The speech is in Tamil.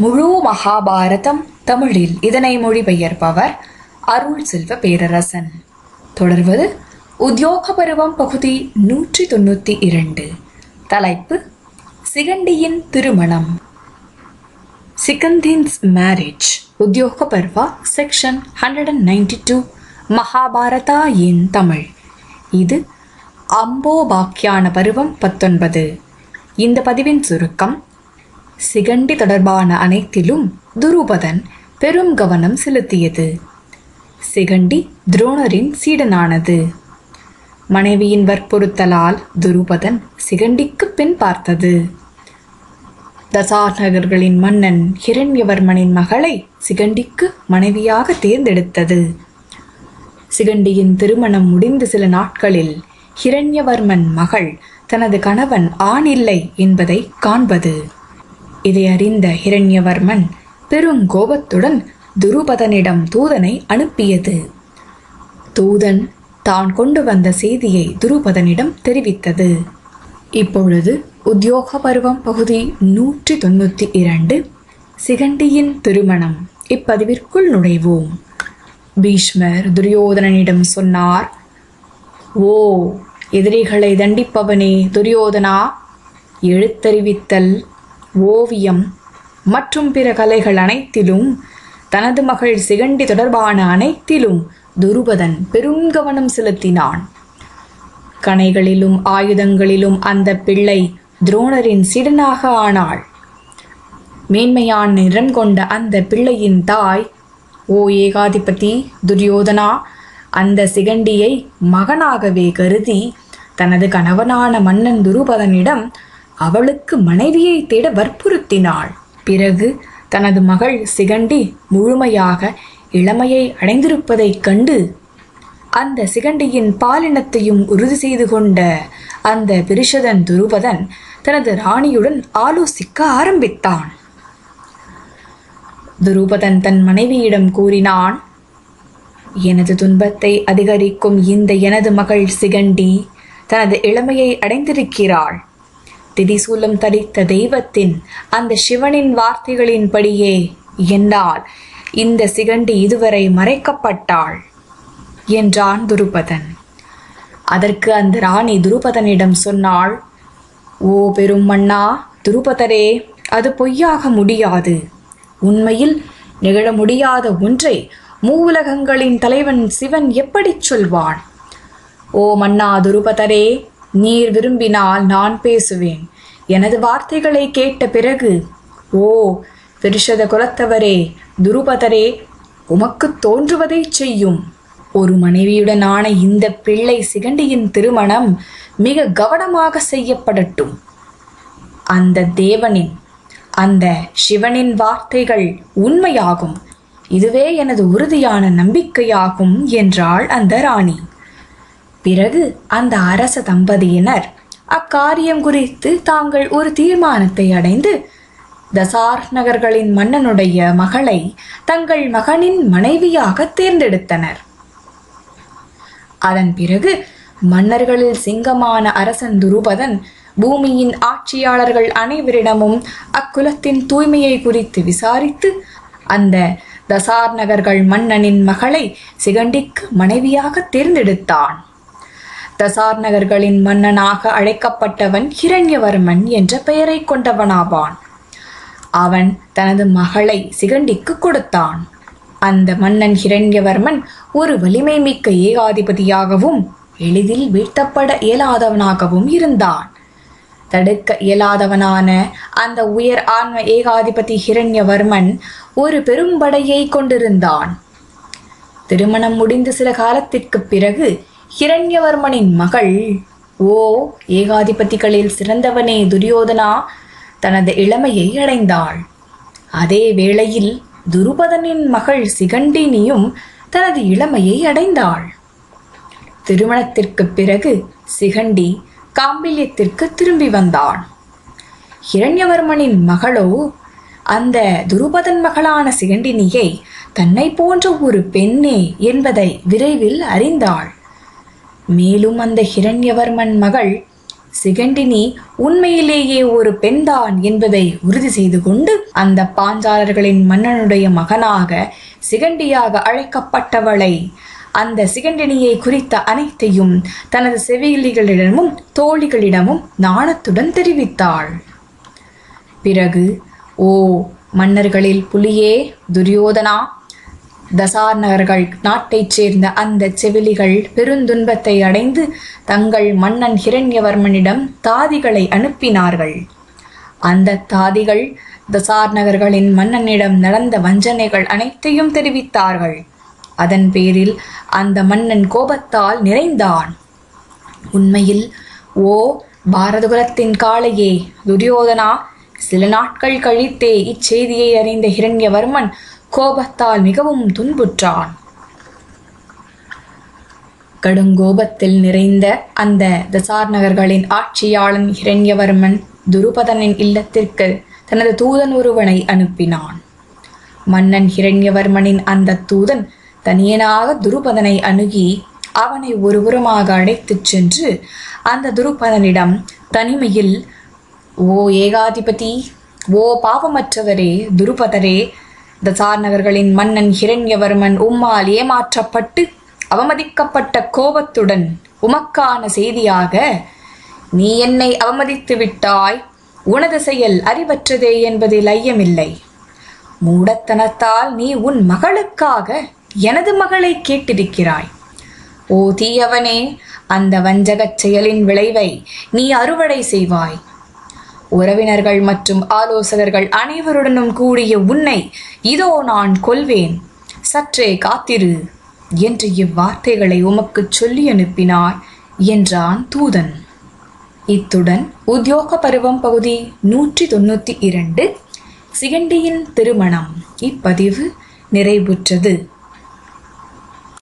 முழு மகாபாரதம் தமிழில் இதனை மொழிபெயர்ப்பவர் அருள் செல்வ பேரரசன் தொடர்வது உத்தியோக பருவம் பகுதி நூற்றி தொண்ணூற்றி இரண்டு தலைப்பு சிகண்டியின் திருமணம் சிகந்தின்ஸ் marriage Udyoga Parva section hundred and ninety two Mahabharata in Tamil இது அம்போபாக்கியான பருவம் பத்தொன்பது இந்த பதிவின் சுருக்கம் சிகண்டி தொடர்பான அனைத்திலும் துருபதன் பெரும் கவனம் செலுத்தியது சிகண்டி துரோணரின் சீடனானது மனைவியின் வற்புறுத்தலால் துருபதன் சிகண்டிக்கு பின் பார்த்தது தசாநகர்களின் மன்னன் ஹிரண்யவர்மனின் மகளை சிகண்டிக்கு மனைவியாக தேர்ந்தெடுத்தது சிகண்டியின் திருமணம் முடிந்த சில நாட்களில் ஹிரண்யவர்மன் மகள் தனது கணவன் ஆண் இல்லை என்பதை காண்பது இதை அறிந்த ஹிரண்யவர்மன் பெரும் கோபத்துடன் துருபதனிடம் தூதனை அனுப்பியது தூதன் தான் கொண்டு வந்த செய்தியை துருபதனிடம் தெரிவித்தது இப்பொழுது உத்தியோக பருவம் பகுதி நூற்றி தொண்ணூற்றி இரண்டு சிகண்டியின் திருமணம் இப்பதிவிற்குள் நுழைவோம் பீஷ்மர் துரியோதனனிடம் சொன்னார் ஓ எதிரிகளை தண்டிப்பவனே துரியோதனா எழுத்தறிவித்தல் ஓவியம் மற்றும் பிற கலைகள் அனைத்திலும் தனது மகள் சிகண்டி தொடர்பான அனைத்திலும் துருபதன் பெரும் கவனம் செலுத்தினான் கணைகளிலும் ஆயுதங்களிலும் அந்த பிள்ளை துரோணரின் சிடனாக ஆனாள் மேன்மையான நிறம் கொண்ட அந்த பிள்ளையின் தாய் ஓ ஏகாதிபதி துரியோதனா அந்த சிகண்டியை மகனாகவே கருதி தனது கணவனான மன்னன் துருபதனிடம் அவளுக்கு மனைவியை தேட வற்புறுத்தினாள் பிறகு தனது மகள் சிகண்டி முழுமையாக இளமையை அடைந்திருப்பதைக் கண்டு அந்த சிகண்டியின் பாலினத்தையும் உறுதி செய்து கொண்ட அந்த பிரிஷதன் துருபதன் தனது ராணியுடன் ஆலோசிக்க ஆரம்பித்தான் துருபதன் தன் மனைவியிடம் கூறினான் எனது துன்பத்தை அதிகரிக்கும் இந்த எனது மகள் சிகண்டி தனது இளமையை அடைந்திருக்கிறாள் திரிசூலம் தரித்த தெய்வத்தின் அந்த சிவனின் வார்த்தைகளின்படியே என்னால் இந்த சிகண்டி இதுவரை மறைக்கப்பட்டாள் என்றான் துருபதன் அதற்கு அந்த ராணி துருபதனிடம் சொன்னாள் ஓ பெரும் மன்னா துருபதரே அது பொய்யாக முடியாது உண்மையில் நிகழ முடியாத ஒன்றை மூவுலகங்களின் தலைவன் சிவன் எப்படிச் சொல்வான் ஓ மன்னா துருபதரே நீர் விரும்பினால் நான் பேசுவேன் எனது வார்த்தைகளை கேட்ட பிறகு ஓ பிரிஷத குலத்தவரே துருபதரே உமக்கு தோன்றுவதைச் செய்யும் ஒரு மனைவியுடனான இந்த பிள்ளை சிகண்டியின் திருமணம் மிக கவனமாக செய்யப்படட்டும் அந்த தேவனின் அந்த சிவனின் வார்த்தைகள் உண்மையாகும் இதுவே எனது உறுதியான நம்பிக்கையாகும் என்றாள் அந்த ராணி பிறகு அந்த அரச தம்பதியினர் அக்காரியம் குறித்து தாங்கள் ஒரு தீர்மானத்தை அடைந்து தசார் நகர்களின் மன்னனுடைய மகளை தங்கள் மகனின் மனைவியாக தேர்ந்தெடுத்தனர் அதன் பிறகு மன்னர்களில் சிங்கமான அரசன் துருபதன் பூமியின் ஆட்சியாளர்கள் அனைவரிடமும் அக்குலத்தின் தூய்மையை குறித்து விசாரித்து அந்த தசார் நகர்கள் மன்னனின் மகளை சிகண்டிக்கு மனைவியாக தேர்ந்தெடுத்தான் தசார் நகர்களின் மன்னனாக அழைக்கப்பட்டவன் ஹிரண்யவர்மன் என்ற பெயரை கொண்டவனாவான் அவன் தனது மகளை சிகண்டிக்கு கொடுத்தான் அந்த மன்னன் ஹிரண்யவர்மன் ஒரு வலிமை மிக்க ஏகாதிபதியாகவும் எளிதில் வீழ்த்தப்பட இயலாதவனாகவும் இருந்தான் தடுக்க இயலாதவனான அந்த உயர் ஆன்ம ஏகாதிபதி ஹிரண்யவர்மன் ஒரு பெரும்படையை கொண்டிருந்தான் திருமணம் முடிந்த சில காலத்திற்கு பிறகு ஹிரண்யவர்மனின் மகள் ஓ ஏகாதிபதிகளில் சிறந்தவனே துரியோதனா தனது இளமையை அடைந்தாள் அதே வேளையில் துருபதனின் மகள் சிகண்டினியும் தனது இளமையை அடைந்தாள் திருமணத்திற்கு பிறகு சிகண்டி காம்பில்யத்திற்கு திரும்பி வந்தான் ஹிரண்யவர்மனின் மகளோ அந்த துருபதன் மகளான சிகண்டினியை தன்னை போன்ற ஒரு பெண்ணே என்பதை விரைவில் அறிந்தாள் மேலும் அந்த ஹிரண்யவர்மன் மகள் சிகண்டினி உண்மையிலேயே ஒரு பெண்தான் என்பதை உறுதி செய்து கொண்டு அந்த பாஞ்சாலர்களின் மன்னனுடைய மகனாக சிகண்டியாக அழைக்கப்பட்டவளை அந்த சிகண்டினியை குறித்த அனைத்தையும் தனது செவிலிகளிடமும் தோழிகளிடமும் நாணத்துடன் தெரிவித்தாள் பிறகு ஓ மன்னர்களில் புலியே துரியோதனா தசார் நகர்கள் நாட்டைச் சேர்ந்த அந்த செவிலிகள் பெருந்துன்பத்தை அடைந்து தங்கள் மன்னன் ஹிரண்யவர்மனிடம் தாதிகளை அனுப்பினார்கள் அந்த தாதிகள் தசார் நகர்களின் மன்னனிடம் நடந்த வஞ்சனைகள் அனைத்தையும் தெரிவித்தார்கள் அதன் பேரில் அந்த மன்னன் கோபத்தால் நிறைந்தான் உண்மையில் ஓ பாரதகுலத்தின் காளையே துரியோதனா சில நாட்கள் கழித்தே இச்செய்தியை அறிந்த ஹிரண்யவர்மன் கோபத்தால் மிகவும் துன்புற்றான் கடுங்கோபத்தில் நிறைந்த அந்த தசார் நகர்களின் ஆட்சியாளன் ஹிரண்யவர்மன் துருபதனின் இல்லத்திற்கு தனது தூதன் ஒருவனை அனுப்பினான் மன்னன் ஹிரண்யவர்மனின் அந்த தூதன் தனியனாக துருபதனை அணுகி அவனை ஒருபுறமாக அழைத்துச் சென்று அந்த துருபதனிடம் தனிமையில் ஓ ஏகாதிபதி ஓ பாவமற்றவரே துருபதரே தசார் நகர்களின் மன்னன் ஹிரண்யவர்மன் உம்மால் ஏமாற்றப்பட்டு அவமதிக்கப்பட்ட கோபத்துடன் உமக்கான செய்தியாக நீ என்னை அவமதித்து விட்டாய் உனது செயல் அறிவற்றதே என்பதில் ஐயமில்லை மூடத்தனத்தால் நீ உன் மகளுக்காக எனது மகளை கேட்டிருக்கிறாய் ஓ தீயவனே அந்த வஞ்சகச் செயலின் விளைவை நீ அறுவடை செய்வாய் உறவினர்கள் மற்றும் ஆலோசகர்கள் அனைவருடனும் கூடிய உன்னை இதோ நான் கொல்வேன் சற்றே காத்திரு என்று இவ்வார்த்தைகளை உமக்குச் சொல்லி அனுப்பினார் என்றான் தூதன் இத்துடன் உத்தியோக பருவம் பகுதி நூற்றி தொண்ணூற்றி இரண்டு சிகண்டியின் திருமணம் இப்பதிவு நிறைவுற்றது